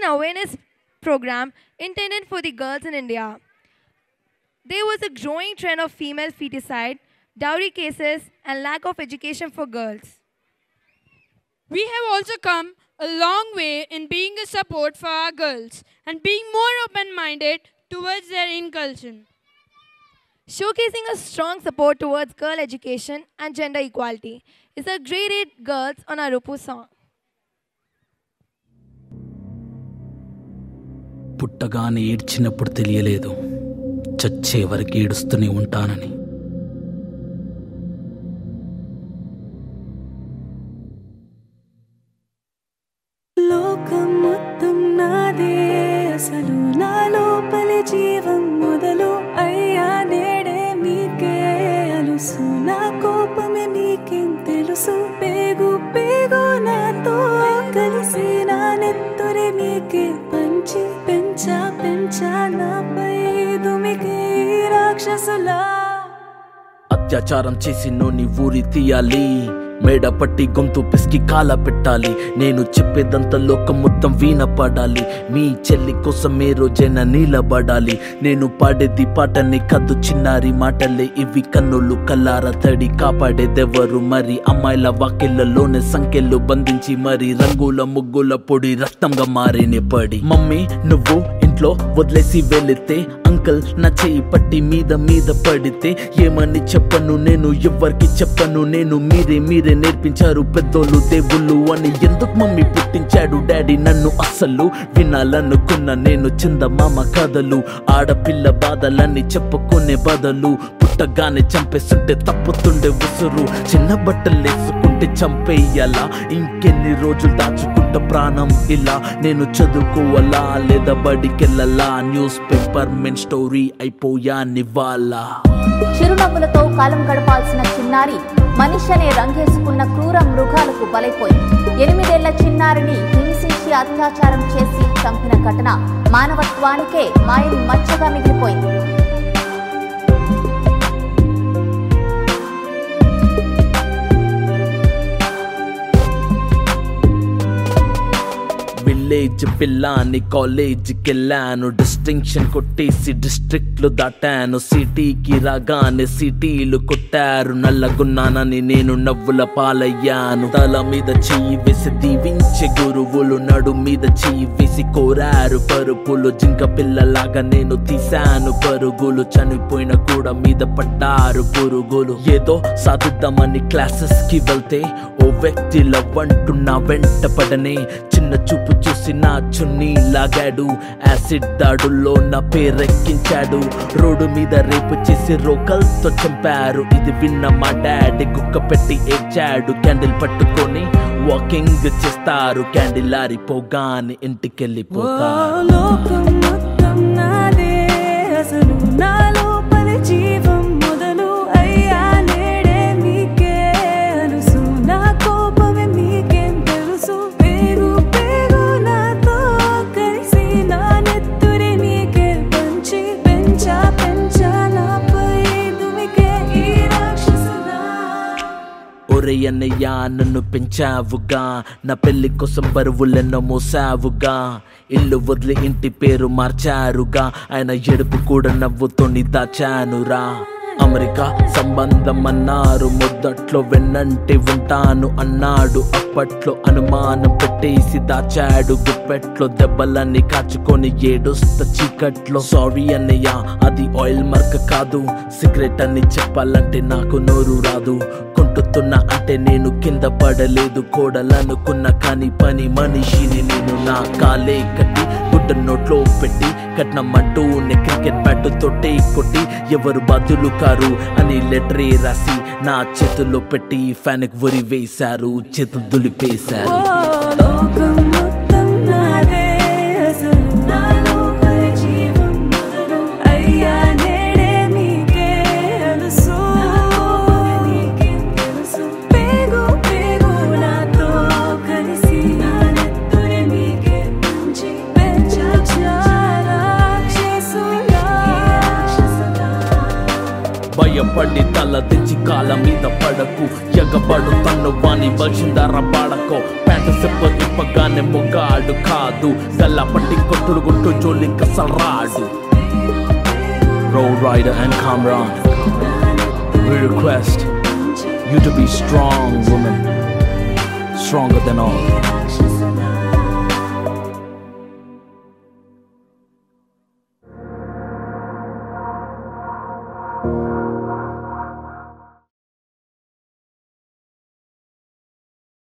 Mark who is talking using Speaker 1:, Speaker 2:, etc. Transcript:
Speaker 1: awareness program intended for the girls in India. There was a growing trend of female feticide, dowry cases, and lack of education for girls.
Speaker 2: We have also come a long way in being a support for our girls and being more open minded towards their inculcation.
Speaker 1: Showcasing a strong support towards girl education and gender equality is a great eight girls on our Rupu song.
Speaker 3: పుట్టగానే ఏడ్చినప్పుడు తెలియలేదు చచ్చే వరకు ఏడుస్తూనే ఉంటానని
Speaker 4: లోకం మొత్తం నాదే అసలు నా లోపలి జీవం మొదలు అయ్యా నేడే మీకే అలుసు నా కోపమే మీకేం తెలుసు పేగు పేగు నాతో కలిసి నా నెత్తురే మీకే పంచి పెంచా పెంచా నాపై దుమికి రాక్షసులా
Speaker 3: అత్యాచారం చేసి నోని ఊరి తీయాలి మేడ పట్టి గొంతు పిసికి కాల పెట్టాలి నేను చెప్పేదంతా లోకం మొత్తం వీణ పడాలి మీ చెల్లి కోసం ఏ రోజైనా నీలబడాలి నేను పాడేది పాటని కద్దు చిన్నారి మాటలే ఇవి కన్నులు కల్లార తడి కాపాడేదెవరు మరి అమ్మాయిల వాకిళ్లలోనే సంఖ్యలు బంధించి మరి రంగుల ముగ్గుల పొడి రక్తంగా మారిన పడి మమ్మీ నువ్వు ఇంట్లో వదిలేసి వెళితే అంకల్ నా చెయ్యి పట్టి మీద మీద పడితే ఏమని చెప్పను నేను ఎవ్వరికి చెప్పను నేను మీరే మీరే నేర్పించారు పెద్దోళ్ళు దేవుళ్ళు అని ఎందుకు మమ్మీ పుట్టించాడు డాడీ నన్ను అస్సలు వినాలనుకున్న నేను చందమామ కథలు ఆడపిల్ల బాధలన్నీ చెప్పుకునే బదులు పుట్టగానే చంపేస్తుంటే తప్పుతుండే ఉసురు చిన్న బట్టలు వేసుకుంటే చంపేయాలా ఇంకెన్ని రోజులు దాచుకుంటా ప్రాణం ఇలా నేను చదువుకోవాలా లేదా బడికెళ్ళాలా న్యూస్ పేపర్ మెన్ స్టోరీ అయిపోయా నివాలా
Speaker 5: చిరునవ్వులతో కాలం గడపాల్సిన చిన్నారి మనిషి అనే రంగేసుకున్న క్రూర మృగాలకు బలైపోయింది ఎనిమిదేళ్ల చిన్నారిని హింసించి అత్యాచారం చేసి చంపిన ఘటన మానవత్వానికే మాయని మచ్చగా మిగిలిపోయింది
Speaker 3: విలేజ్ పిల్లాని కాలేజీకి వెళ్ళాను డిస్టింక్షన్ కొట్టేసి డిస్ట్రిక్ట్లు దాటాను సిటీకి రాగానే సిటీలు కొట్టారు నల్లగున్నానని నేను నవ్వుల పాలయ్యాను తల మీద చెయ్యి వేసి దీవించే గురువులు నడు మీద చెయ్యి వేసి కోరారు పరుపులు జింక పిల్లలాగా నేను తీశాను పరుగులు చనిపోయిన కూడా మీద పడ్డారు పురుగులు ఏదో సాధిద్దామని క్లాసెస్ కి వెళ్తే ఓ వ్యక్తి లవ్ అంటూ నా వెంట పడనే చిన్న చూపు చూసి నా చున్నీ లాగాడు యాసిడ్ దాడుల్లో నా పేరెక్కించాడు రోడ్డు మీద రేపు చేసి రోకల్తో చంపారు ఇది విన్న మా డాడీ కుక్క పెట్టి ఏడ్చాడు క్యాండిల్ పట్టుకొని వాకింగ్ చేస్తారు క్యాండిల్ ఆరిపోగానే ఇంటికెళ్ళిపోతారు
Speaker 4: లోకం మొత్తం నాదే అసలు నా లోపలి జీవం మొదలు అయ్యా నేడే మీకే అలుసు నా కోపమే మీకేం తెలుసు పేరు పేరు నాతో కలిసి నా నెత్తురి మీకే పంచి పెంచా పెంచా నాపై దుమికే ఈ రాక్షసులా
Speaker 3: ఒరే అన్నయ్య నన్ను పెంచావుగా నా పెళ్లి కోసం బరువులెన్నో మోసావుగా ఇల్లు వదిలి ఇంటి పేరు మార్చారుగా ఆయన ఎడుపు కూడా నవ్వుతోని దాచానురా అమెరికా సంబంధం అన్నారు మొదట్లో వెన్నంటి ఉంటాను అన్నాడు అప్పట్లో అనుమానం పెట్టేసి దాచాడు గుప్పెట్లో దెబ్బలన్నీ కాచుకొని ఏడుస్త చీకట్లో సారీ అన్నయ్య అది ఆయిల్ మర్క కాదు సిగరెట్ అని చెప్పాలంటే నాకు నోరు రాదు కొంటుతున్నా అంటే నేను కింద పడలేదు కోడలనుకున్న కానీ పని మనిషిని నేను నా కాలే కట్టి గుడ్డ నోట్లో పెట్టి కట్నమంటూ క్రికెట్ బ్యాట్ తోటే కొట్టి ఎవరు బదులు కారు అని లెటరే రాసి నా చేతుల్లో పెట్టి ఫ్యాన్కి ఉరి వేశారు చేతులు దులిపేశారు
Speaker 4: లోకం మొత్తం నాదే అసలు నా లోపలి జీవం మొదలు అయ్యా నేడే మీకే అలుసు నీకేం తెలుసు పేగు పేగు నాతో కలిసి నా నెత్తురి మీకే పంచి పెంచా రాక్షసులా
Speaker 3: భయపడి తల తెచ్చి కాళ్ళ మీద పడకు ఎగబడు తన్ను వాని వశిందర పడకో ప్యాంట్ సిప్పర్ ఇప్పగానే మొగాడు కాదు గల్లా పట్టి కొట్టుడు గుట్టు జోలింక సరాడు Road Rider and Kamran, we request you to be strong, woman, stronger than all.